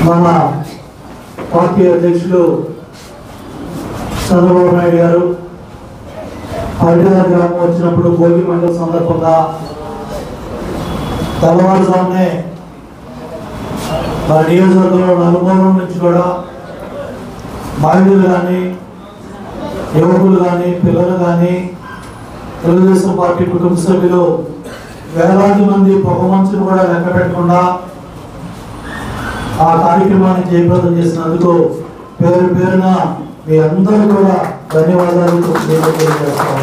మన పార్టీ అధ్యక్షులు చంద్రబాబు నాయుడు గారు హరినగర్ గ్రామం వచ్చినప్పుడు భోగి మండల సందర్భంగా తెల్లవారుజామునే మా నియోజకవర్గంలో నలుమూలం నుంచి కూడా మహిళలు కానీ యువకులు కానీ పిల్లలు కానీ తెలుగుదేశం పార్టీ కుటుంబ సభ్యులు వేలాది మంది పొగమంచును కూడా లెక్క పెట్టకుండా ఆ కార్యక్రమాన్ని జయప్రదం చేసినందుకు పేరు పేరున మీ అందరూ కూడా ధన్యవాదాలు తెలియజేస్తాను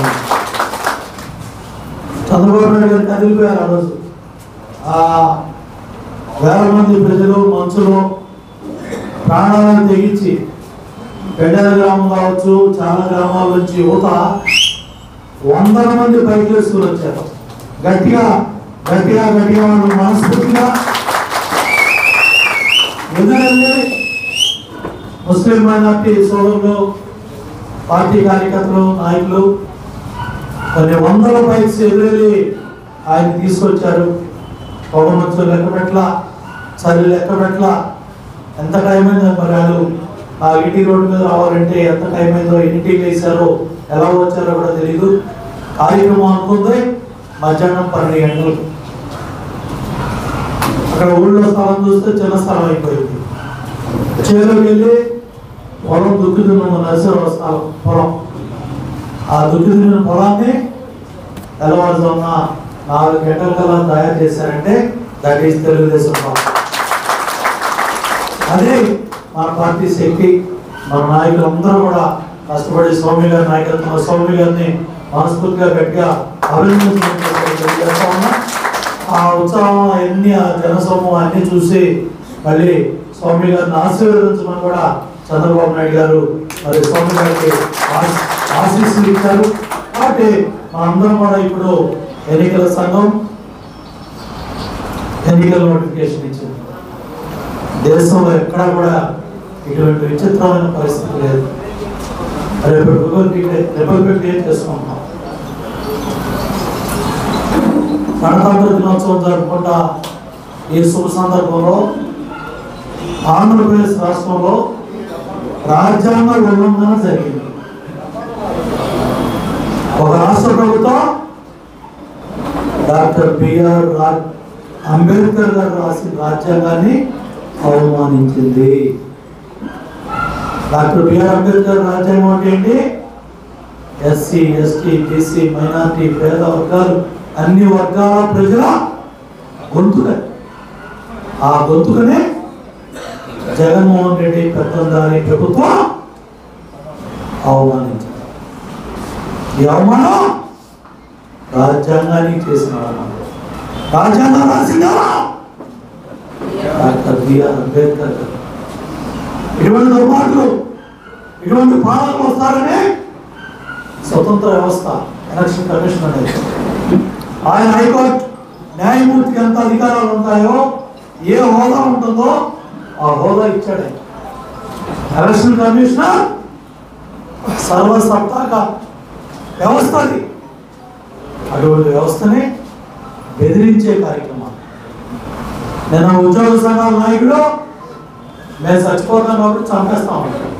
చంద్రబాబు నాయుడు గారు కదిలిపోయారు ఆ రోజు ఆ వేల మంది ప్రజలు మంచులో ప్రాణాలను తెగించి పెండల గ్రామం కావచ్చు చాలా గ్రామాల నుంచి యువత వందల మంది బైక్ వేసుకుని వచ్చారు గట్టిగా గట్టిగా గట్టిగా వాళ్ళు మనస్ఫూర్తిగా ఎందుకంటే ముస్లిం మైనార్టీ సోదరులు పార్టీ కార్యకర్తలు నాయకులు కొన్ని వందల బైక్స్ ఎదురెళ్ళి ఆయన తీసుకొచ్చారు పొగమంచు లెక్క పెట్ల చలి లెక్క పెట్ల ఎంత టైం అయిందో మరి వాళ్ళు ఆ ఇంటి రోడ్డు మీద రావాలంటే ఎంత టైం అయిందో ఇంటికి వేశారో ఎలా వచ్చారో కూడా తెలియదు కార్యక్రమం అనుకుంది మధ్యాహ్నం పన్నెండు గంటలు అక్కడ ఊళ్ళో స్థలం చూస్తే చిన్న స్థలం అయిపోయింది చేలోకి వెళ్ళి పొలం దుక్కుతున్నాము నర్సరావు స్థలం పొలం ఆ దుక్కుతున్న పొలాన్ని తెల్లవారుజామున నాలుగు గంటల కల్లా తయారు చేశారంటే దట్ ఈస్ తెలుగుదేశం పార్టీ అదే మన పార్టీ శక్తి మన నాయకులు అందరూ కూడా కష్టపడి స్వామి గారి నాయకత్వం స్వామి గారిని మనస్ఫూర్తిగా గట్టిగా అభినందించినట్టు తెలియజేస్తా ఉన్నా ఆ ఉత్సాహం అన్ని ఆ జనసమూహం అన్ని చూసి మళ్ళీ స్వామి గారిని ఆశీర్వదించమని కూడా చంద్రబాబు నాయుడు గారు మరి స్వామి గారికి ఆశ- ఆశీస్సులు ఇచ్చారు కాబట్టి మనందరం కూడా ఇప్పుడు ఎన్నికల సంఘం ఎన్నికల నోటిఫికేషన్ ఇచ్చింది దేశంలో ఎక్కడా కూడా ఇటువంటి విచిత్రమైన పరిస్థితి లేదు రేపు రిపబ్లిక్ డే రిపబ్లిక్ డే చేసుకుంటున్నాం గణతంత్ర దినోత్సవం జరుపుకుంటా ఈ శుభ సందర్భంలో ఆంధ్రప్రదేశ్ రాష్ట్రంలో రాజ్యాంగ ఉల్లంఘన జరిగింది ఒక రాష్ట్ర ప్రభుత్వం డాక్టర్ బిఆర్ రా- అంబేద్కర్ గారు రాసిన రాజ్యాంగాన్ని అవమానించింది డాక్టర్ బిఆర్ అంబేద్కర్ రాజ్యాంగం అంటే ఏంటి ఎస్సీ ఎస్టీ బీసీ మైనార్టీ పేద వర్గాలు అన్ని వర్గాల ప్రజల గొంతుక ఆ గొంతుకనే జగన్మోహన్ రెడ్డి పెద్దందారి ప్రభుత్వం అవమానించింది ఈ అవమానం రాజ్యాంగానికి చేసిన అవమానం రాజ్యాంగం రాసిందా డాక్టర్ బిఆర్ అంబేద్కర్ గారు. ఇటువంటి దుర్మార్గులు ఇటువంటి పాలకులు వస్తారని స్వతంత్ర వ్యవస్థ ఎలక్షన్ కమిషన్ అనేది ఆయన హైకోర్టు న్యాయమూర్తికి ఎంత అధికారాలు ఉంటాయో ఏ హోదా ఉంటుందో ఆ హోదా ఇచ్చాడు ఆయన. ఎలక్షన్ కమిషనర్ సర్వసత్తాక వ్యవస్థ అది అటువంటి వ్యవస్థని బెదిరించే కార్యక్రమం నేను ఉద్యోగ సంఘాల నాయకుడు మేము చచ్చిపోతాం కాబట్టి చంపేస్తాం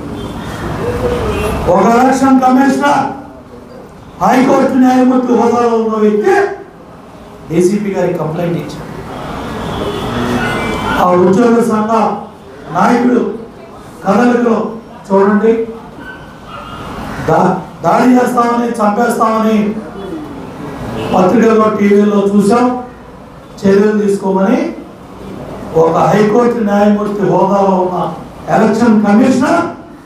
ఒక ఎలక్షన్ కమిషనర్ హైకోర్టు న్యాయమూర్తి హోదాలో ఉన్న వ్యక్తి డీసీపీ గారికి కంప్లైంట్ ఇచ్చాడు ఆ ఉద్యోగ సంఘ నాయకుడు కదలికలో చూడండి దా దాడి చేస్తామని చంపేస్తామని పత్రికల్లో టీవీలో చూసాం చర్యలు తీసుకోమని ఒక హైకోర్టు న్యాయమూర్తి హోదాలో ఉన్న ఎలక్షన్ కమిషనర్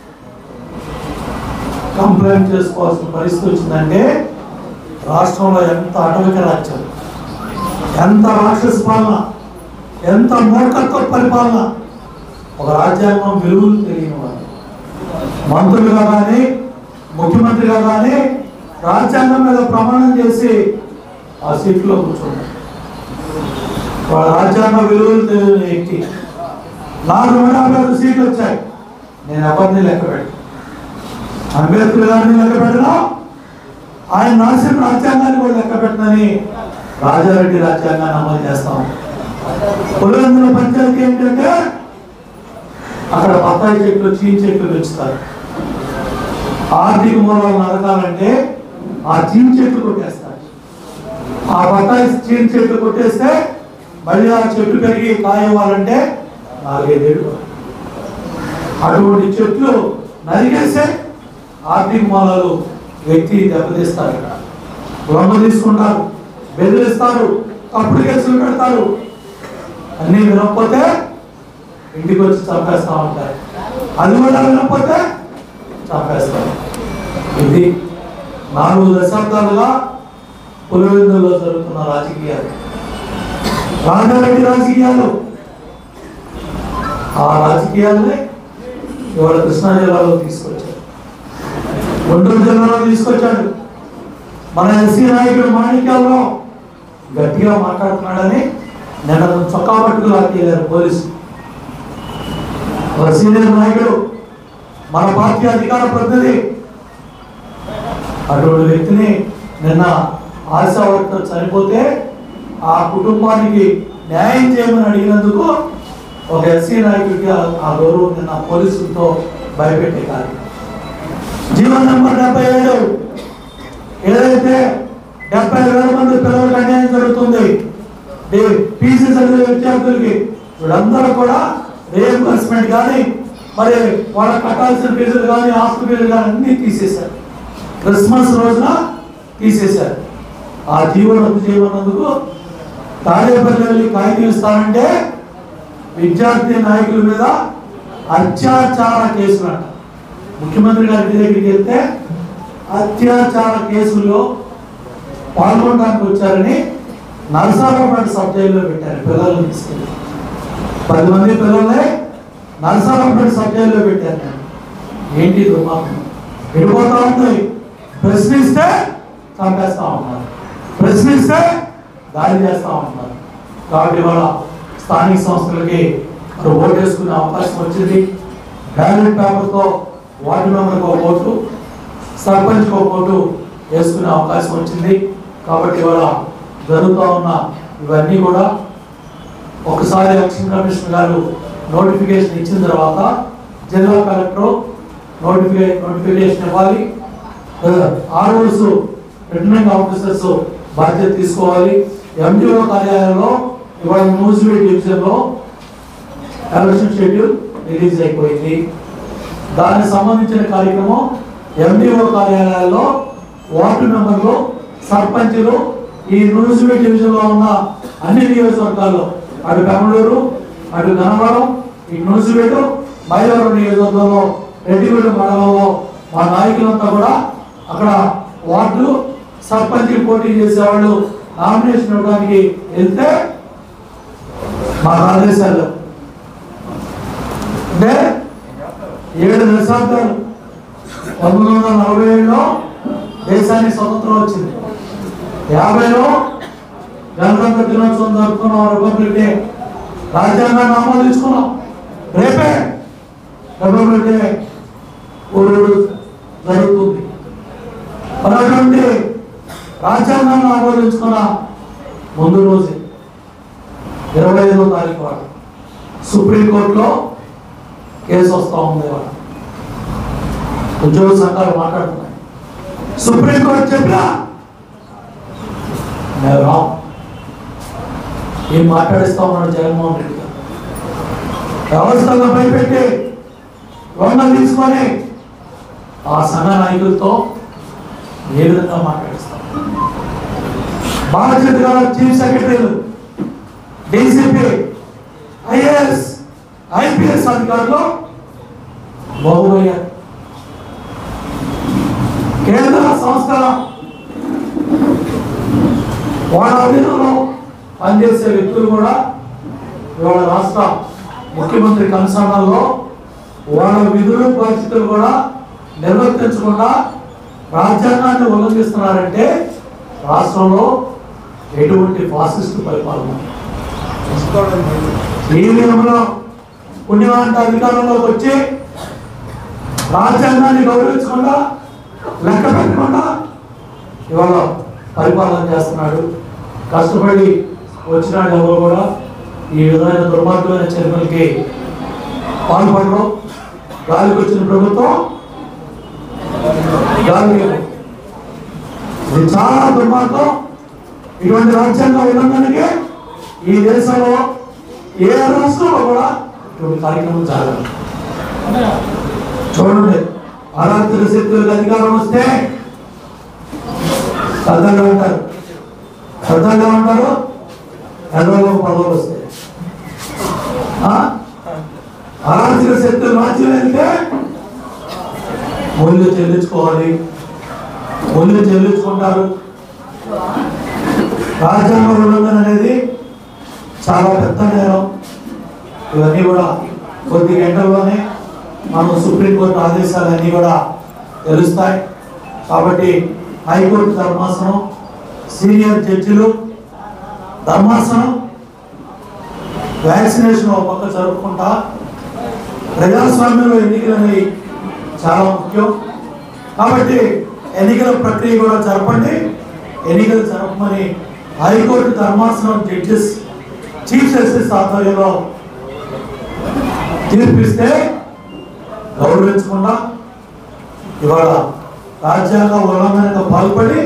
కంప్లైంట్ చేసుకోవాల్సిన పరిస్థితి వచ్చిందంటే రాష్ట్రంలో ఎంత అటవిక రాజ్యం ఎంత రాక్షస పాలన ఎంత మూర్ఖత్వ పరిపాలన ఒక రాజ్యాంగం విలువలు తెలియని వారు మంత్రులుగా కానీ ముఖ్యమంత్రిగా కానీ రాజ్యాంగం మీద ప్రమాణం చేసి ఆ సీట్లో కూర్చున్నారు వాళ్ళ రాజ్యాంగ విలువలు తెలియని వ్యక్తి నాకు నూట యాభై ఐదు సీట్లు వచ్చాయి నేను ఎవరిని లెక్క పెట్టాను అంబేద్కర్ గారిని లెక్క పెట్టను ఆయన రాసిన రాజ్యాంగాన్ని కూడా లెక్క పెట్టనని రాజారెడ్డి రాజ్యాంగాన్ని అమలు చేస్తాం పులివెందుల పంచాయతీ ఏంటంటే బత్తాయి చెట్లు చీని చెట్లు పెంచుతారు ఆర్థిక మూలాలను అడగాలంటే ఆ చీని చెట్లు కొట్టేస్తారు ఆ బత్తాయి చీని చెట్లు కొట్టేస్తే మళ్ళీ ఆ చెట్టు పెరిగి కాయ ఇవ్వాలంటే నాలుగైదేళ్ళు పడుతుంది. అటువంటి చెట్లు నరిగేస్తే ఆర్థిక మూలాలు వ్యక్తి దెబ్బతీస్తారు ఇక్కడ లొంగ తీసుకుంటారు బెదిరిస్తారు తప్పుడు కేసులు పెడతారు అన్నీ వినకపోతే ఇంటికి వచ్చి చంపేస్తా ఉంటారు అది కూడా వినకపోతే చంపేస్తారు ఇది నాలుగు దశాబ్దాలుగా పులివెందులో జరుగుతున్న రాజకీయాలు రాజారెడ్డి రాజకీయాలు ఆ రాజకీయాల్ని ఇవాళ కృష్ణా జిల్లాలో తీసుకొచ్చాడు గుంటూరు జిల్లాలో తీసుకొచ్చాడు మన ఎస్సీ నాయకుడు మాణిక్యాల్లో గట్టిగా మాట్లాడుతున్నాడని నిన్న చొక్కా పట్టుకు లాక్కెళ్ళారు పోలీసు ఒక సీనియర్ నాయకుడు మన పార్టీ అధికార ప్రతినిధి అటువంటి వ్యక్తిని నిన్న ఆశావర్కర్ చనిపోతే ఆ కుటుంబానికి న్యాయం చేయమని అడిగినందుకు ఒక ఎస్సీ నాయకుడికి ఆ- ఆ గౌరవం నిన్న పోలీసులతో భయపెట్టే కార్యక్రమం జీవన్ నెంబర్ డెబ్బై ఏడు ఏదైతే డెబ్బై వేల మంది పిల్లలకు అన్యాయం జరుగుతుంది పీసీ చదివే విద్యార్థులకి వీళ్ళందరూ కూడా రియంబర్స్మెంట్ కానీ మరి వాళ్ళకి కట్టాల్సిన ఫీజులు కానీ హాస్టల్ ఫీజులు కానీ అన్ని తీసేశారు క్రిస్మస్ రోజున తీసేశారు ఆ జీవన రద్దు చేయమన్నందుకు తాడేపల్లి వెళ్ళి కాగితం ఇస్తానంటే విద్యార్థి నాయకుల మీద అత్యాచార కేసులు అంట ముఖ్యమంత్రి గారి ఇంటి దగ్గరికి వెళ్తే అత్యాచార కేసుల్లో పాల్గొనడానికి వచ్చారని నరసారావుపేట సబ్ జైల్లో పెట్టారు పిల్లల్ని తీసుకెళ్ళి పది మంది పిల్లల్ని నరసారావుపేట సబ్ జైల్లో పెట్టారు నేను ఏంటి దుర్మార్గం విడిపోతా ఉంది ప్రశ్నిస్తే చంపేస్తా ఉన్నారు ప్రశ్నిస్తే దాడి చేస్తా ఉన్నారు కాబట్టి వాళ్ళ స్థానిక సంస్థలకి మరి ఓటు వేసుకునే అవకాశం వచ్చింది బ్యాలెట్ పేపర్తో వార్డు మెంబర్కి ఒక ఓటు సర్పంచ్కి ఒక ఓటు వేసుకునే అవకాశం వచ్చింది కాబట్టి ఇవాళ జరుగుతూ ఉన్న ఇవన్నీ కూడా ఒకసారి ఎలక్షన్ కమిషన్ గారు నోటిఫికేషన్ ఇచ్చిన తర్వాత జిల్లా కలెక్టర్ నోటిఫికే నోటిఫికేషన్ ఇవ్వాలి ఆర్ఓస్ రిటర్నింగ్ ఆఫీసర్స్ బాధ్యత తీసుకోవాలి ఎండిఓ కార్యాలయంలో ఇవాళ న్యూజివీడ్ డివిజన్లో ఎలక్షన్ షెడ్యూల్ రిలీజ్ అయిపోయింది దానికి సంబంధించిన కార్యక్రమం ఎండిఓ కార్యాలయాల్లో వార్డు మెంబర్లు సర్పంచులు ఈ న్యూజివీడ్ డివిజన్లో ఉన్న అన్ని నియోజకవర్గాల్లో అటు బెంగళూరు అటు గన్నవరం ఈ న్యూజివీడు మైలవరం నియోజకవర్గంలో రెడ్డిగూడెం మండలంలో మా నాయకులంతా కూడా అక్కడ వార్డు సర్పంచ్ పోటీ చేసేవాళ్ళు నామినేషన్ ఇవ్వడానికి వెళ్తే మా ఆదేశాలు అంటే ఏడు దశాబ్దాలు పంతొమ్మిది వందల నలభై ఏడులో దేశానికి స్వతంత్రం వచ్చింది యాభైలో గణతంత్ర దినోత్సవం జరుపుకున్నాం రిపబ్లిక్ డే రాజ్యాంగాన్ని ఆమోదించుకున్నాం రేపే రిపబ్లిక్ డే ఊరు జరుగుతుంది అటువంటి రాజ్యాంగాన్ని ఆమోదించుకున్న ముందు రోజే ఇరవై ఐదో తారీఖు వాడు సుప్రీంకోర్టులో కేసు వస్తూ ఉంది ఇవాళ ఉద్యోగ సంఘాలు మాట్లాడుతున్నాయి సుప్రీంకోర్టు చెప్పినా మేము రాం ఏం మాట్లాడిస్తా ఉన్నాడు జగన్మోహన్ రెడ్డి గారు వ్యవస్థలను భయపెట్టి రుణం తీసుకొని ఆ సంఘ నాయకులతో ఏ విధంగా మాట్లాడిస్తాం బాధ్యత గల చీఫ్ సెక్రటరీలు డీసీపీ ఐఏఎస్ ఐపీఎస్ అధికారులు బాగుపోయారు కేంద్ర సంస్థల వాళ్ళ అధీనంలో పనిచేసే వ్యక్తులు కూడా ఇవాళ రాష్ట్ర ముఖ్యమంత్రి కనుసరణలో వాళ్ళ విధులు బాధ్యతలు కూడా నిర్వర్తించకుండా రాజ్యాంగాన్ని ఉల్లంఘిస్తున్నారంటే రాష్ట్రంలో ఎటువంటి ఫాసిస్ట్ పరిపాలన ఈ విధంలో పుణ్యవంత అధికారంలోకి వచ్చి రాజ్యాంగాన్ని గౌరవించకుండా లెక్క పెట్టకుండా ఇవాళ పరిపాలన చేస్తున్నాడు కష్టపడి వచ్చినాడు ఎవరు కూడా ఈ విధమైన దుర్మార్గమైన చర్యలకి పాల్పడరు గాలికి వచ్చిన ప్రభుత్వం గాలికి ఇది చాలా దుర్మార్గం ఇటువంటి రాజ్యాంగ ఉల్లంఘనకి ఈ దేశంలో ఏ రాష్ట్రంలో కూడా ఇటువంటి కార్యక్రమం జరగదు చూడండి అరాత్రి శక్తులకు అధికారం వస్తే శ్రద్ధగా ఉంటారు శ్రద్ధగా ఉంటారు ఎదవలో పదవులు వస్తాయి ఆ? అరాచక శక్తులు రాజ్యం వెళ్తే మూల్య చెల్లించుకోవాలి మూల్య చెల్లించుకుంటారు రాజ్యాంగ ఉల్లంఘన అనేది చాలా పెద్ద నేరం ఇవన్నీ కూడా కొద్ది గంటల్లోనే మనం సుప్రీంకోర్టు ఆదేశాలన్నీ కూడా తెలుస్తాయి కాబట్టి హైకోర్టు ధర్మాసనం సీనియర్ జడ్జిలు ధర్మాసనం వ్యాక్సినేషన్ ఒక పక్క జరుపుకుంటా ప్రజాస్వామ్యంలో ఎన్నికలు అనేవి చాలా ముఖ్యం కాబట్టి ఎన్నికల ప్రక్రియ కూడా జరపండి ఎన్నికలు జరపమని హైకోర్టు ధర్మాసనం జడ్జెస్ చీఫ్ జస్టిస్ ఆధ్వర్యంలో తీర్పిస్తే గౌరవించకుండా ఇవాళ రాజ్యాంగ ఉల్లంఘనకు పాల్పడి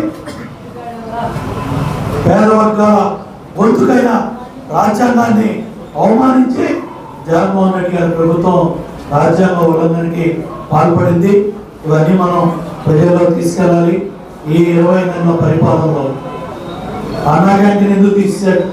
పేద వర్గాల గొంతుకైన రాజ్యాంగాన్ని అవమానించి జగన్మోహన్ రెడ్డి గారి ప్రభుత్వం రాజ్యాంగ ఉల్లంఘనకి పాల్పడింది ఇవన్నీ మనం ప్రజల్లో తీసుకెళ్ళాలి ఈ ఇరవై నెలల పరిపాలనలో అన్నా క్యాంటీన్ ఎందుకు తీసాడు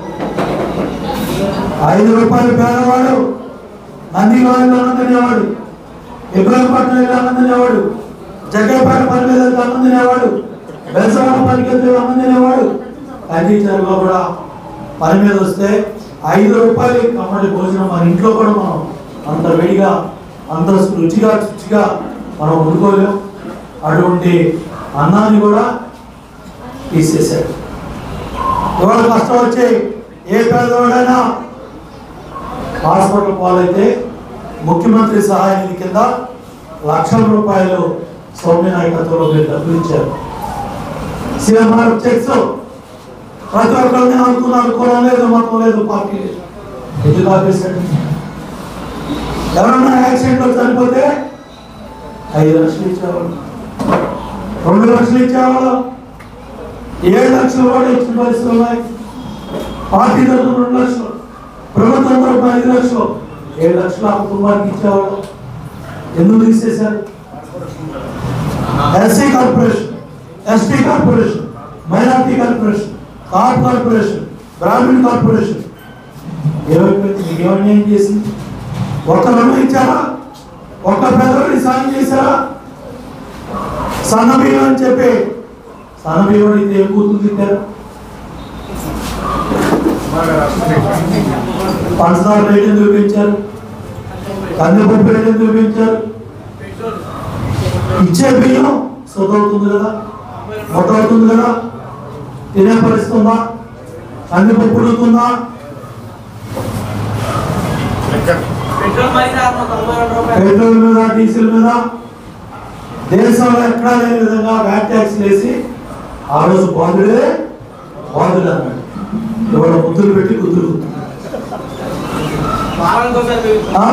ఐదు రూపాయలు పేదవాడు నందిగారిలో ఆనందనేవాడు ఇబ్రాహీంపట్నం వెళ్ళి ఆనందనేవాడు జగ్గపేట పని మీద వెళ్తే ఆనందనేవాడు బెల్సవాడ పనికి వెళ్తే ఆనందనేవాడు కందిచర్లో కూడా పని మీద వస్తే ఐదు రూపాయలు కమ్మడి భోజనం మన ఇంట్లో కూడా మనం అంత వేడిగా అంత రుచిగా రుచిగా మనం వండుకోలేం అటువంటి అన్నాన్ని కూడా తీసేశాడు ఇవాళ కష్టం వచ్చి ఏ పేదవాడైనా హాస్పిటల్ పాలైతే ముఖ్యమంత్రి సహాయ నిధి కింద లక్షల రూపాయలు సౌమ్య నాయకత్వంలో మీరు డబ్బులు ఇచ్చారు సీఎంఆర్ చెక్స్ ప్రతి ఒక్కరిని అనుకున్నారు కులం లేదు మతం లేదు పార్టీ లేదు ఎందుకు ఆపేశాడు ఎవరన్నా యాక్సిడెంట్ లో చనిపోతే ఐదు లక్షలు ఇచ్చేవాళ్ళు రెండు లక్షలు ఇచ్చేవాళ్ళు ఏడు లక్షలు కూడా ఇచ్చిన పరిస్థితులు ఉన్నాయి పార్టీ తరఫున రెండు లక్షలు ప్రభుత్వం తరఫున ఐదు లక్షలు ఏడు లక్షలు ఆ కుటుంబానికి ఇచ్చేవాళ్ళు ఎందుకు తీసేశారు SC corporation ST corporation minority corporation corp corporation Brahmin corporation ఏమైపోయింది మీకు ఏమన్యాయం చేసింది ఒక్క రుణం ఇచ్చారా ఒక్క పేదవాడికి సాయం చేశారా సన్నబియ్యం అని చెప్పి సన్నబియ్యం అయితే ఏం కూతురు తిట్టారు పంచదార రేట్ ఎందుకు పెంచారు కందిపప్పు రేట్ ఎందుకు పెంచారు ఇచ్చే బియ్యం సొదవుతుంది కదా మొత్తం అవుతుంది కదా తినే పరిస్థితి ఉందా కందిపప్పు ఉడుకుతుందా పెట్రోల్ మరి కారణం తొంభై రెండు రూపాయలు పెట్రోల్ మీద డీజిల్ మీద దేశంలో ఎక్కడా లేని విధంగా వ్యాట్ ట్యాక్స్ వేసి ఆ రోజు బాధుడే బాధుడు అన్నాడు ఇవాళ ముద్దులు పెట్టి గుద్దులు గుద్దులు. వారానికి ఒకసారి పెరుగుతుంది. ఆ?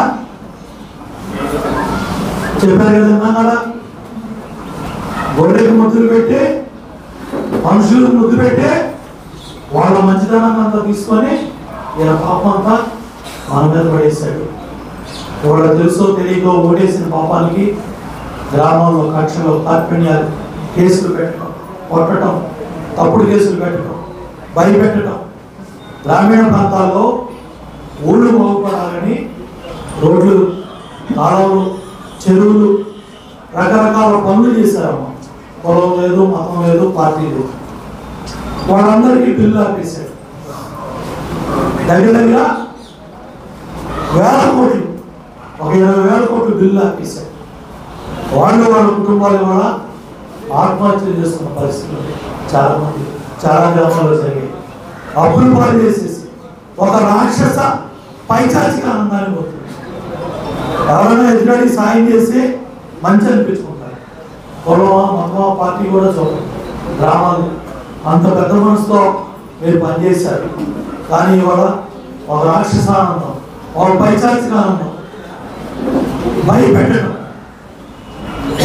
చెప్పారు కదన్నా కదా గొర్రెకి ముద్దులు పెట్టి మనుషులకు ముద్దు పెట్టి వాళ్ళ మంచితనాన్ని అంతా తీసుకొని ఈయన పాపం అంతా మన మీద పడేశాడు ఇవాళ తెలుసో తెలియకో ఓడేసిన పాపానికి గ్రామాల్లో కక్షలు కార్పణ్యాలు కేసులు పెట్టడం కొట్టడం తప్పుడు కేసులు పెట్టడం భయపెట్టడం గ్రామీణ ప్రాంతాల్లో ఊళ్ళు బాగుపడాలని రోడ్లు కాలువలు చెరువులు రకరకాల పనులు చేశారమ్మా పొలం లేదు మతం లేదు పార్టీ లేదు వాళ్ళందరికీ బిల్లు ఆపేశాడు దగ్గర దగ్గర వేల కోట్లు ఒక ఇరవై వేల కోట్లు బిల్లు ఆపేశాడు వాళ్ళు వాళ్ళ కుటుంబాలు కూడా ఆత్మహత్యలు చేసుకున్న పరిస్థితులు చాలా మంది చాలా గ్రామాల్లో జరిగాయి అప్పులు పాలు చేసేసి ఒక రాక్షస పైచాచిక ఆనందాన్ని పోతుంది ఎవరైనా ఎదురాడికి సాయం చేసి మంచి అనిపించుకుంటారు కులమా మతమా పార్టీ కూడా చూడండి గ్రామాలు అంత పెద్ద మనసుతో మీరు పనిచేశారు కానీ ఇవాళ ఒక రాక్షస ఆనందం ఒక పైచాచిక ఆనందం భయపెట్టడం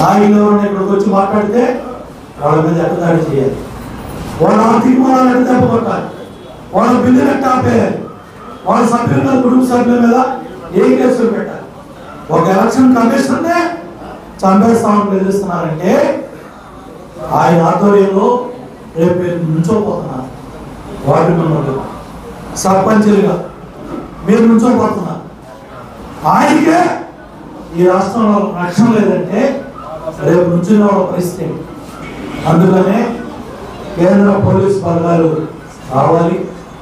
నాయకులు ఎవరైనా ఇక్కడికి వచ్చి మాట్లాడితే వాళ్ళ మీద ఎక్కదాడి చేయాలి వాళ్ళ ఆర్థిక మూలాలు ఎట్ట దెబ్బ కొట్టాలి వాళ్ళ బిల్లులు ఎట్ట ఆపేయాలి వాళ్ళ సభ్యుల మీద కుటుంబ సభ్యుల మీద ఏ కేసులు పెట్టాలి ఒక ఎలక్షన్ కమిషన్నే చంపేస్తామని బెదిరిస్తున్నారంటే ఆయన ఆధ్వర్యంలో రేపు మీరు నుంచోపోతున్నారు వార్డు మెంబర్లు సర్పంచులుగా మీరు నుంచోపోతున్నారు ఆయనకే ఈ రాష్ట్రంలో రక్షణ లేదంటే రేపు నుంచున్న వాళ్ళ పరిస్థితి ఏంటి? అందుకనే కేంద్ర పోలీస్ బలగాలు రావాలి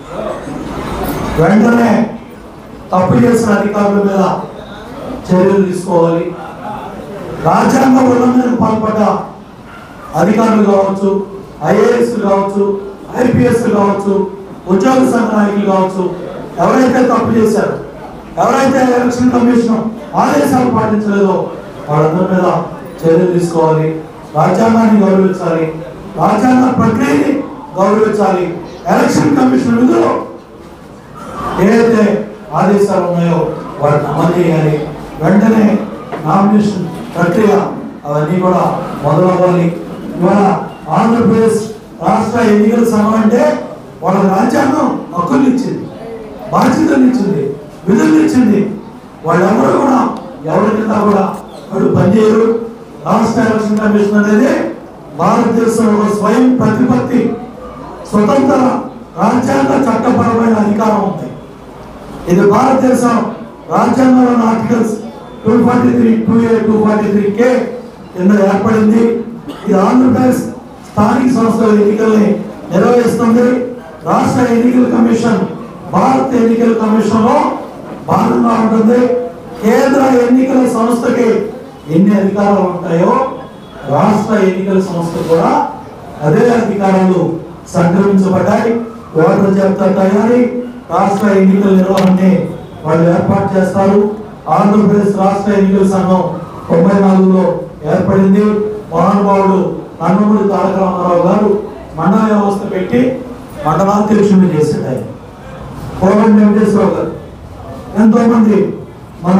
వెంటనే తప్పు చేసిన అధికారుల మీద చర్యలు తీసుకోవాలి రాజ్యాంగ ఉల్లంఘనకు పాల్పడ్డ అధికారులు కావచ్చు ఐఏఎస్ కావచ్చు ఐపీఎస్ కావచ్చు ఉద్యోగ సంఘ నాయకులు కావచ్చు ఎవరైతే తప్పు చేశారో ఎవరైతే ఎలక్షన్ కమిషన్ ఆదేశాలు పాటించలేదో వాళ్ళందరి మీద చర్యలు తీసుకోవాలి రాజ్యాంగాన్ని గౌరవించాలి రాజ్యాంగ ప్రక్రియని గౌరవించాలి ఎలక్షన్ కమిషన్ విధులు ఏదైతే ఆదేశాలు ఉన్నాయో వాటిని అమలు చేయాలి వెంటనే నామినేషన్ ప్రక్రియ అవన్నీ కూడా మొదలవ్వాలి ఇవాళ ఆంధ్రప్రదేశ్ రాష్ట్ర ఎన్నికల సంఘం అంటే వాళ్ళ రాజ్యాంగం హక్కులు ఇచ్చింది బాధ్యతలు ఇచ్చింది విధులు ఇచ్చింది వాళ్ళెవరు కూడా ఎవరి కింద కూడా వాళ్ళు పనిచేయరు రాష్ట్ర ఎలక్షన్ కమిషన్ అనేది భారతదేశంలో ఒక స్వయం ప్రతిపత్తి స్వతంత్ర రాజ్యాంగ చట్టపరమైన అధికారం ఉంది ఇది భారతదేశం రాజ్యాంగంలోని articles two forty three two A two forty three K కింద ఏర్పడింది ఇది ఆంధ్రప్రదేశ్ స్థానిక సంస్థల ఎన్నికల్ని నిర్వహిస్తుంది రాష్ట్ర ఎన్నికల కమిషన్ భారత ఎన్నికల కమిషన్ లో భాగంగా ఉంటుంది కేంద్ర ఎన్నికల సంస్థకి ఎన్ని అధికారాలు ఉంటాయో రాష్ట్ర ఎన్నికల సంస్థ కూడా అదే అధికారాలు సంక్రమించబడ్డాయి ఓటర్ జాబితా తయారీ రాష్ట్ర ఎన్నికల నిర్వహణని వాళ్ళు ఏర్పాటు చేస్తారు ఆంధ్రప్రదేశ్ రాష్ట్ర ఎన్నికల సంఘం తొంభై నాలుగులో ఏర్పడింది మహానుభావుడు నందమూరి తారక రామారావు గారు మండల వ్యవస్థ పెట్టి మండలాధ్యక్షుడిని చేశాడు ఆయన కోమటి వెంకటేశ్వరరావు గారు ఎంతో మంది మన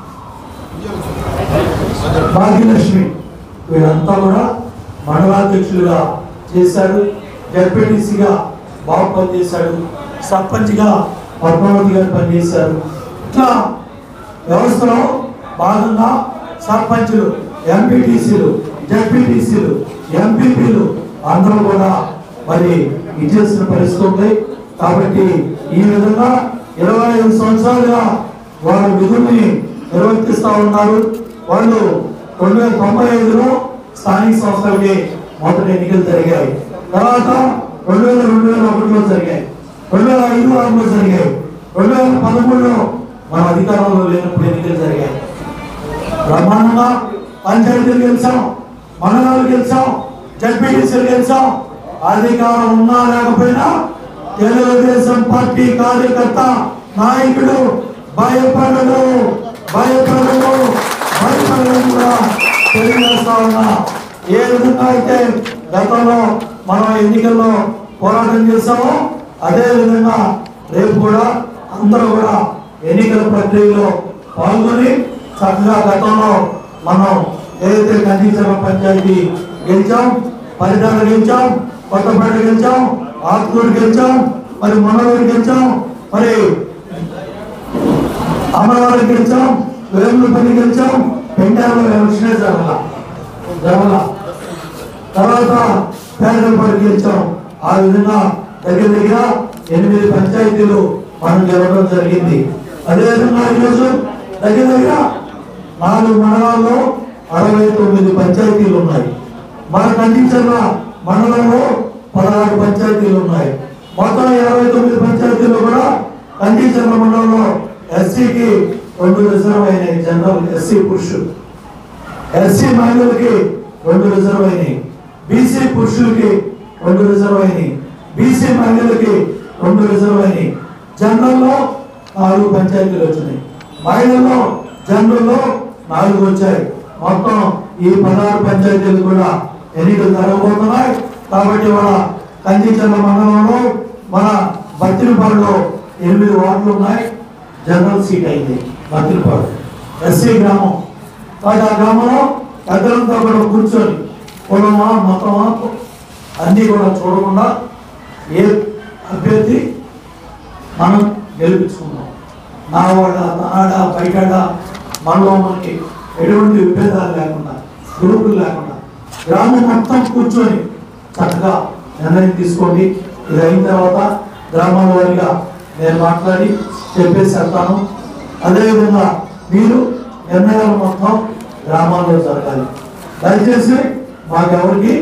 భాగ్యలక్ష్మి వీళ్ళంతా కూడా మండలాధ్యక్షులుగా చేశాడు జడ్పీటీసీగా బాబు పనిచేశాడు సర్పంచ్గా పద్మావతి గారు పనిచేశారు ఇట్లా వ్యవస్థలో భాగంగా సర్పంచులు ఎంపీటీసీలు జడ్పీటీసీలు ఎంపీపీలు అందరూ కూడా మరి ఇచ్చేసిన పరిస్థితి ఉంది కాబట్టి ఈ విధంగా ఇరవై ఐదు సంవత్సరాలుగా వారు విధుల్ని నిర్వర్తిస్తా ఉన్నారు వాళ్ళు రెండు వేల తొంభై ఐదులో స్థానిక సంస్థలకి మొదటి ఎన్నికలు జరిగాయి తర్వాత రెండు వేల రెండు వేల ఒకటిలో జరిగాయి రెండు వేల ఐదు ఆరులో జరిగాయి రెండు వేల పదమూడులో మన అధికారంలో లేనప్పుడు ఎన్నికలు జరిగాయి బ్రహ్మాండంగా పంచాయతీలు గెలిచాం మండలాలు గెలిచాం జడ్పీటీసీలు గెలిచాం అధికారం ఉన్నా లేకపోయినా తెలుగుదేశం పార్టీ కార్యకర్త నాయకుడు భయపడడు భయపడడు భయపడడం కూడా తెలియజేస్తా ఉన్నా ఏ విధంగా అయితే గతంలో మనం ఎన్నికల్లో పోరాటం చేశామో అదే విధంగా రేపు కూడా అందరూ కూడా ఎన్నికల ప్రక్రియలో పాల్గొని చక్కగా గతంలో మనం ఏదైతే కందించిన పంచాయతీ గెలిచాం పరిటాల గెలిచాం కొత్తపేట గెలిచాం ఆత్మూరు గెలిచాం మరి మనవూరు గెలిచాం మరి అమరావతి గెలిచాం వేములపల్లి గెలిచాం పెంటాలో ఎలక్షనే జరగల జరగల తర్వాత పేదలపల్లి గెలిచాం ఆ విధంగా దగ్గర దగ్గర ఎనిమిది పంచాయతీలు మనం గెలవడం జరిగింది అదేవిధంగా ఈరోజు దగ్గర దగ్గర నాలుగు మండలాల్లో అరవై తొమ్మిది పంచాయతీలు ఉన్నాయి మన కండిచర్ల మండలంలో పదహారు పంచాయతీలు ఉన్నాయి మొత్తం ఇరవై తొమ్మిది పంచాయతీలు కూడా కండిచర్ల మండలంలో ఎస్సీకి రెండు రిజర్వ్ అయినాయి జనరల్ ఎస్సీ పురుషులు ఎస్సీ మహిళలకి రెండు రిజర్వ్ అయినాయి బీసీ పురుషులకి రెండు రిజర్వ్ అయినాయి బీసీ మహిళలకి రెండు రిజర్వ్ అయినాయి జనరల్లో నాలుగు పంచాయతీలు వచ్చినాయి మహిళల్లో జనరల్లో నాలుగు వచ్చాయి మొత్తం ఈ పదహారు పంచాయతీలు కూడా ఎన్నికలు జరగబోతున్నాయి కాబట్టి మన కంచిచర్ల మండలంలో మన బత్తినపాడులో ఎనిమిది వార్డులు ఉన్నాయి జనరల్ సీట్ అయింది బత్తినపాడు ఎస్సీ గ్రామం కాబట్టి ఆ గ్రామంలో పెద్దలంతా కూడా కూర్చొని కులమా మతమా అన్నీ కూడా చూడకుండా ఏ అభ్యర్థి మనం గెలిపించుకున్నాం నా వాడ నాడ బయట మనలో మనకి ఎటువంటి విభేదాలు లేకుండా గ్రూపులు లేకుండా గ్రామం మొత్తం కూర్చొని చక్కగా నిర్ణయం తీసుకోండి ఇది అయిన తర్వాత గ్రామాల వారిగా నేను మాట్లాడి చెప్పేసి వెళ్తాను అదేవిధంగా మీరు నిర్ణయాలు మొత్తం గ్రామాల్లో జరగాలి దయచేసి మాకెవరికి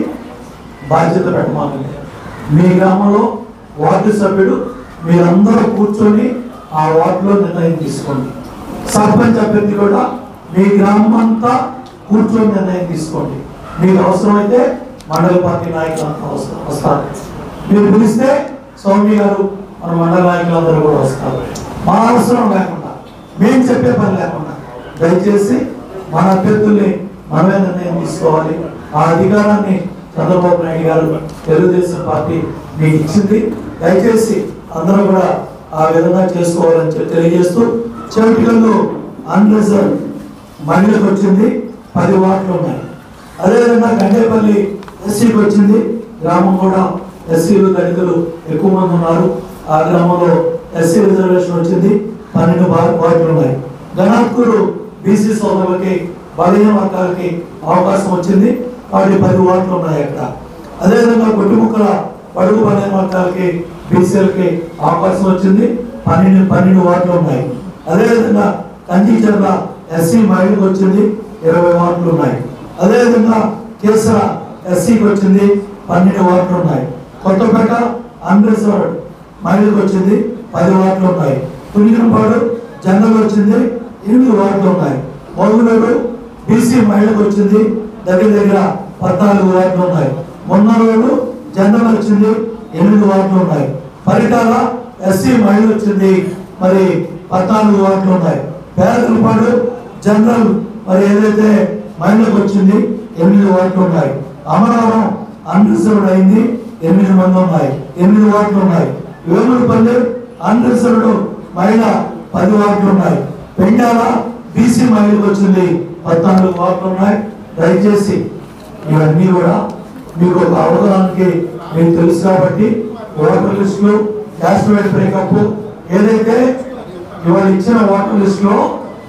బాధ్యత పెట్టమాకండి మీ గ్రామంలో వార్డు సభ్యుడు మీరందరూ కూర్చొని ఆ వార్డులో నిర్ణయం తీసుకోండి సర్పంచ్ అభ్యర్థి కూడా మీ గ్రామం అంతా కూర్చొని నిర్ణయం తీసుకోండి మీకు అవసరమైతే మండల పార్టీ నాయకులు అంతా వస్తారు వస్తారు మీరు పిలిస్తే సౌమ్య గారు మన మండల నాయకులందరూ కూడా వస్తారు మా అవసరం లేకుండా మేము చెప్పే పని లేకుండా దయచేసి మన అభ్యర్థుల్ని మనమే నిర్ణయం తీసుకోవాలి ఆ అధికారాన్ని చంద్రబాబు నాయుడు గారు తెలుగుదేశం పార్టీ మీకు ఇచ్చింది దయచేసి అందరూ కూడా ఆ విధంగా చేసుకోవాలని చెప్పి తెలియజేస్తూ చెవిటికల్లో అన్రిజర్వ్ మహిళకు వచ్చింది పది వార్డులు ఉన్నాయి అదేవిధంగా గండేపల్లి ఎస్సీకి వచ్చింది గ్రామం కూడా ఎస్సీలు దళితులు ఎక్కువ మంది ఉన్నారు ఆ గ్రామంలో ఎస్సీ రిజర్వేషన్ వచ్చింది పన్నెండు వా- వార్డులు ఉన్నాయి గణాత్కూరు బీసీ సోదరులకి బలహీన వర్గాలకి అవకాశం వచ్చింది వాటి పది వార్డులు ఉన్నాయి అక్కడ అదేవిధంగా కొట్టుముక్కల పడుగు బలహీన వర్గాలకి బీసీలకి అవకాశం వచ్చింది పన్నెండు పన్నెండు వార్డులు ఉన్నాయి అదేవిధంగా కంచిచర్ల ఎస్సీ మహిళకు వచ్చింది ఇరవై వార్డులు ఉన్నాయి అదేవిధంగా కేసర ఎస్సీకి వచ్చింది పన్నెండు వార్డులు ఉన్నాయి కొత్తపేట అన్రిజర్వ్డ్ మహిళకు వచ్చింది పది వార్డులు ఉన్నాయి తునిగినపాడు జనరల్ వచ్చింది ఎనిమిది వార్డులు ఉన్నాయి మొదలూరు బీసీ మహిళకు వచ్చింది దగ్గర దగ్గర పద్నాలుగు వార్డులు ఉన్నాయి మొన్నరోడు జనరల్ వచ్చింది ఎనిమిది వార్డులు ఉన్నాయి పరిటాల ఎస్సీ మహిళ వచ్చింది మరి పద్నాలుగు వార్డులు ఉన్నాయి పేదలపాడు జనరల్ మరి ఏదైతే మహిళకు వచ్చింది ఎనిమిది వార్డులు ఉన్నాయి అమరావరం అన్రిజర్వ్డ్ అయింది ఎనిమిది మంది ఉన్నాయి ఎనిమిది వార్డులు ఉన్నాయి వేములపల్లి అన్రిజర్వ్డ్ మహిళ పది వార్డులు ఉన్నాయి పెండాల బీసీ మహిళకు వచ్చింది పద్నాలుగు వార్డులు ఉన్నాయి దయచేసి ఇవన్నీ కూడా మీకు ఒక అవగాహనకి మీకు తెలుసు కాబట్టి ఓటర్ లిస్టులు క్యాస్ట్ వైడ్ బ్రేకప్ ఏదైతే ఇవాళ ఇచ్చిన ఓటర్ లిస్ట్ లో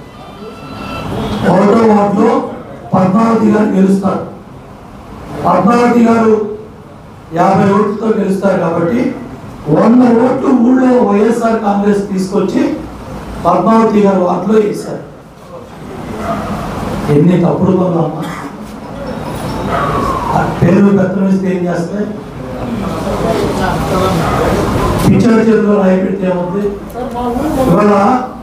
ఒకటో వార్డులో పద్మావతి గారు గెలుస్తారు పద్మావతి గారు యాభై ఓట్లతో గెలుస్తారు కాబట్టి వంద ఓట్లు ఊళ్ళో వైఎస్ఆర్ కాంగ్రెస్ తీసుకొచ్చి పద్మావతి గారు వాటిలో వేశారు ఎన్ని తప్పుడు పనులు అమ్మా ఆ పేరు పెత్తనం ఇస్తే ఏం చేస్తే పిచ్చర్ చేతిలో రాయి పెడితే ఏముంది ఇవాళ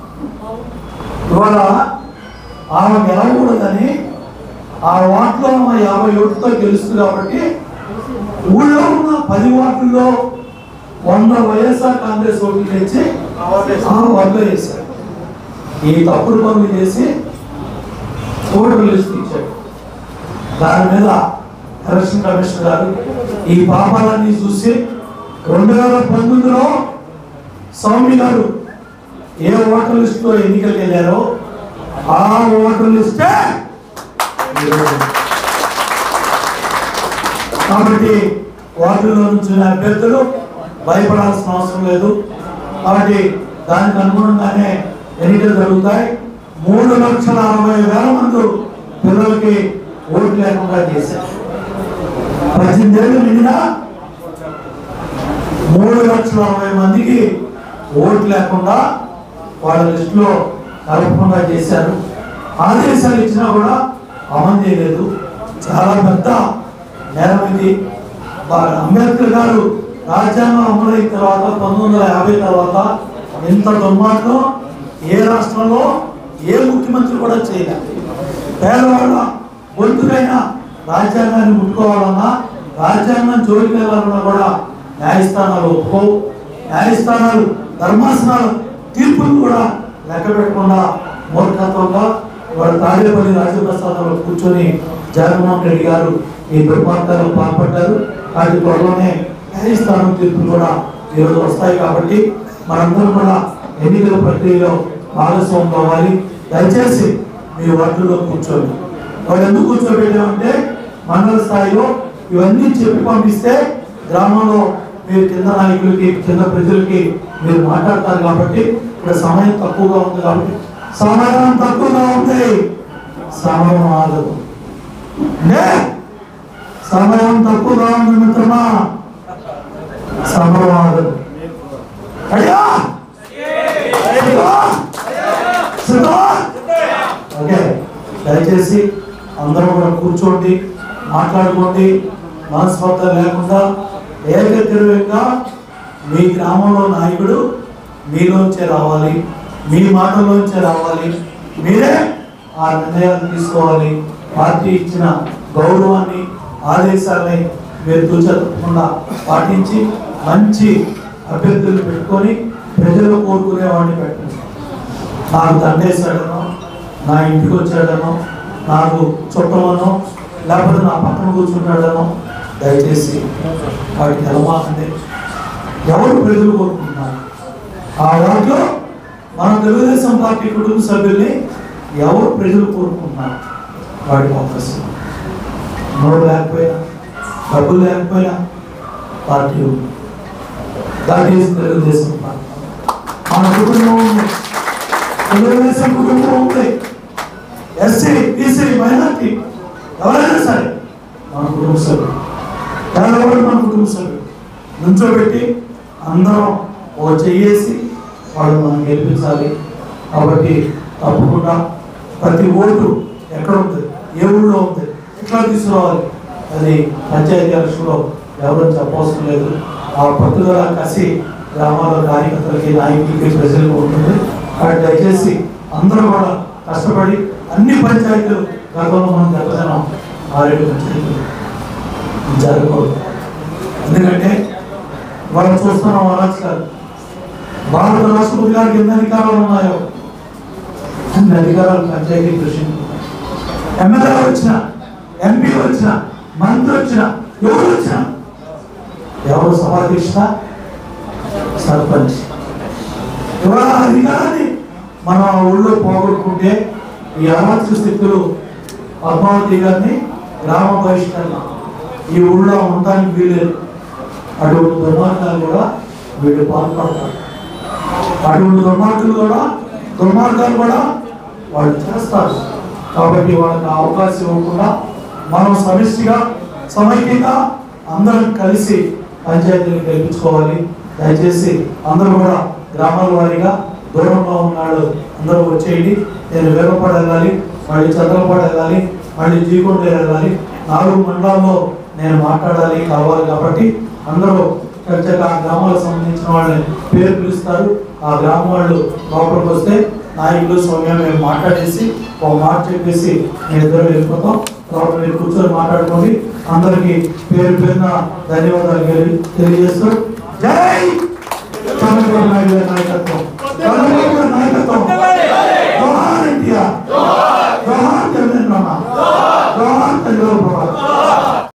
ఇవాళ ఆమె గెలవకూడదని ఆ వార్డులో ఆమె యాభై ఓట్లతో గెలుస్తుంది కాబట్టి ఊళ్ళో ఉన్న పది వార్డుల్లో వంద వైఎస్ఆర్ కాంగ్రెస్ ఓట్లు తెచ్చి ఆ వార్డులో వేశారు ఈ తప్పుడు పనులు చేసి ఓటర్ లిస్ట్ ఇచ్చాడు దాని మీద ఎలక్షన్ కమిషన్ గారు ఈ పాపాలన్నీ చూసి రెండు వేల పంతొమ్మిదిలో స్వామి గారు ఏ ఓటర్ లిస్ట్ లో ఎన్నికలకు వెళ్ళారో ఆ ఓటర్ లిస్టే ఈరోజు. కాబట్టి వార్డులో నుంచి అభ్యర్థులు భయపడాల్సిన అవసరం లేదు కాబట్టి దానికి అనుగుణంగానే ఎన్నికలు జరుగుతాయి మూడు లక్షల అరవై వేల మంది పిల్లలకి ఓటు లేకుండా చేశారు పద్దెనిమిది ఏళ్ళు నిండినా మూడు లక్షల అరవై మందికి ఓటు లేకుండా వాళ్ళ లిస్టులో కలపకుండా చేశారు ఆదేశాలు ఇచ్చినా కూడా అమలు చేయలేదు చాలా పెద్ద నేరం ఇది వా- అంబేద్కర్ గారు రాజ్యాంగం అమలైన తర్వాత పంతొమ్మిది వందల యాభై తర్వాత ఇంత దుర్మార్గం ఏ రాష్ట్రంలో ఏ ముఖ్యమంత్రి కూడా చేయలేదు పేదవాళ్ళ గొంతుకైన రాజ్యాంగాన్ని ముట్టుకోవాలన్నా రాజ్యాంగం జోలికి వెళ్ళాలన్నా కూడా న్యాయస్థానాలు ఒప్పుకోవు న్యాయస్థానాలు ధర్మాసనాలు తీర్పులు కూడా లెక్క పెట్టకుండా మూర్ఖత్వంగా వాళ్ళ తాడేపల్లి రాజప్రసాదంలో కూర్చొని జగన్మోహన్ రెడ్డి గారు ఈ దుర్మార్గాలకు పాల్పడ్డారు వాటి త్వరలోనే న్యాయస్థానం తీర్పులు కూడా ఈరోజు వస్తాయి కాబట్టి మనందరం కూడా ఎన్నికల ప్రక్రియలో భాగస్వామ్యం కావాలి దయచేసి మీ వార్డులో కూర్చోండి వాళ్ళు ఎందుకు కూర్చోబెట్టామంటే మండల స్థాయిలో ఇవన్నీ చెప్పి పంపిస్తే గ్రామంలో మీరు కింద నాయకులకి కింద ప్రజలకి మీరు మాట్లాడతారు కాబట్టి ఇక్కడ సమయం తక్కువగా ఉంది కాబట్టి సమయం తక్కువగా ఉంది సమయం ఆగదు నే సమయం తక్కువగా ఉంది మిత్రమా సమయం ఆగదు అయ్యా అయ్యా సిద్ధమా? ఓకే దయచేసి అందరూ కూడా కూర్చోండి మాట్లాడుకోండి మనస్పర్ధ లేకుండా ఏకగ్రీవంగా మీ గ్రామంలో నాయకుడు మీలోంచే రావాలి మీ మాటలోంచే రావాలి మీరే ఆ నిర్ణయాలు తీసుకోవాలి పార్టీ ఇచ్చిన గౌరవాన్ని ఆదేశాలని మీరు తూచా తప్పకుండా పాటించి మంచి అభ్యర్థులు పెట్టుకొని ప్రజలు కోరుకునే వాడిని పెట్టండి నాకు దండేశాడనో నా ఇంటికి వచ్చాడనో నాకు చుట్టమనో లేకపోతే నా పక్కన కూర్చుంటాడనో దయచేసి వాటికి తెలమాకండి ఎవరు ప్రజలు కోరుకుంటున్నారు ఆ వాటిలో మన తెలుగుదేశం పార్టీ కుటుంబ సభ్యుల్ని ఎవరు ప్రజలు కోరుకుంటున్నారు వాటికి అవకాశం నోరు లేకపోయినా డబ్బులు లేకపోయినా పార్టీ ఉంది దాట్ ఈస్ తెలుగుదేశం పార్టీ మన కుటుంబం ఉంది తెలుగుదేశం కుటుంబం ఉంది ఎస్సీ బీసీ మైనార్టీ ఎవరైనా సరే మన కుటుంబ సభ్యులు పేదవాడు మన కుటుంబ సభ్యులు నుంచోబెట్టి అందరం ఓ చెయ్యేసి వాళ్ళు మనం గెలిపించాలి కాబట్టి తప్పకుండా ప్రతి ఓటు ఎక్కడ ఉంది ఏ ఊళ్ళో ఉంది ఎట్లా తీసుకురావాలి అది పంచాయతీ ఎలక్షన్లో ఎవరు చెప్పవసరం లేదు ఆ పట్టుదల కసి గ్రామాల కార్యకర్తలకి నాయకులకి ప్రజలకు ఉంటుంది కాబట్టి దయచేసి అందరూ కూడా కష్టపడి అన్ని పంచాయతీలు గతంలో మనం దెబ్బతిన్నాం ఆరేడు పంచాయతీలు ఇది జరగకూడదు ఎందుకంటే వాళ్ళు చూస్తున్నాం అరాచకాలు భారత రాష్ట్రపతి గారికి ఎన్ని అధికారాలు ఉన్నాయో అన్ని అధికారాలు పంచాయతీ కృషి ఎమ్మెల్యే వచ్చిన ఎంపీ వచ్చిన మంత్రి వచ్చిన ఎవరు వచ్చిన ఎవరు సభాధ్యక్ష సర్పంచ్ ఎవరు ఆ అధికారాన్ని మనం ఆ ఊళ్ళో పోగొట్టుకుంటే ఈ అరాచక స్థితులు పద్మావతి గారిని గ్రామ బహిష్కరణ ఈ ఊళ్ళో ఉండడానికి వీలేదు అటువంటి దుర్మార్గాలు కూడా వీళ్ళు పాల్పడతారు అటువంటి దుర్మార్గులు కూడా దుర్మార్గాలు కూడా వాళ్ళు చేస్తారు కాబట్టి వాళ్ళకి ఆ అవకాశం ఇవ్వకుండా మనం సమిష్టిగా సమైక్యంగా అందరం కలిసి పంచాయతీని గెలిపించుకోవాలి దయచేసి అందరూ కూడా గ్రామాల వారీగా దూరంలో ఉన్నాడు అందరూ వచ్చేయండి నేను వేగపాడు వెళ్ళాలి మళ్ళీ చంద్రపాడు వెళ్ళాలి మళ్ళీ జీకొండ వెళ్ళాలి నాలుగు మండలాల్లో నేను మాట్లాడాలి కావాలి కాబట్టి అందరూ చర్చకు ఆ గ్రామాలకు సంబంధించిన వాళ్ళని పేరు పిలుస్తారు ఆ గ్రామం వాళ్ళు లోపలికి వస్తే నాయకులు సౌమ్యం మేము మాట్లాడేసి ఒక మాట చెప్పేసి మేము ఇద్దరు వెళ్ళిపోతాం తర్వాత మీరు కూర్చొని మాట్లాడుకోండి అందరికి పేరు పేరున ధన్యవాదాలు తెలియ- తెలియజేస్తూ జై చంద్రబాబు నాయుడు గారి నాయకత్వం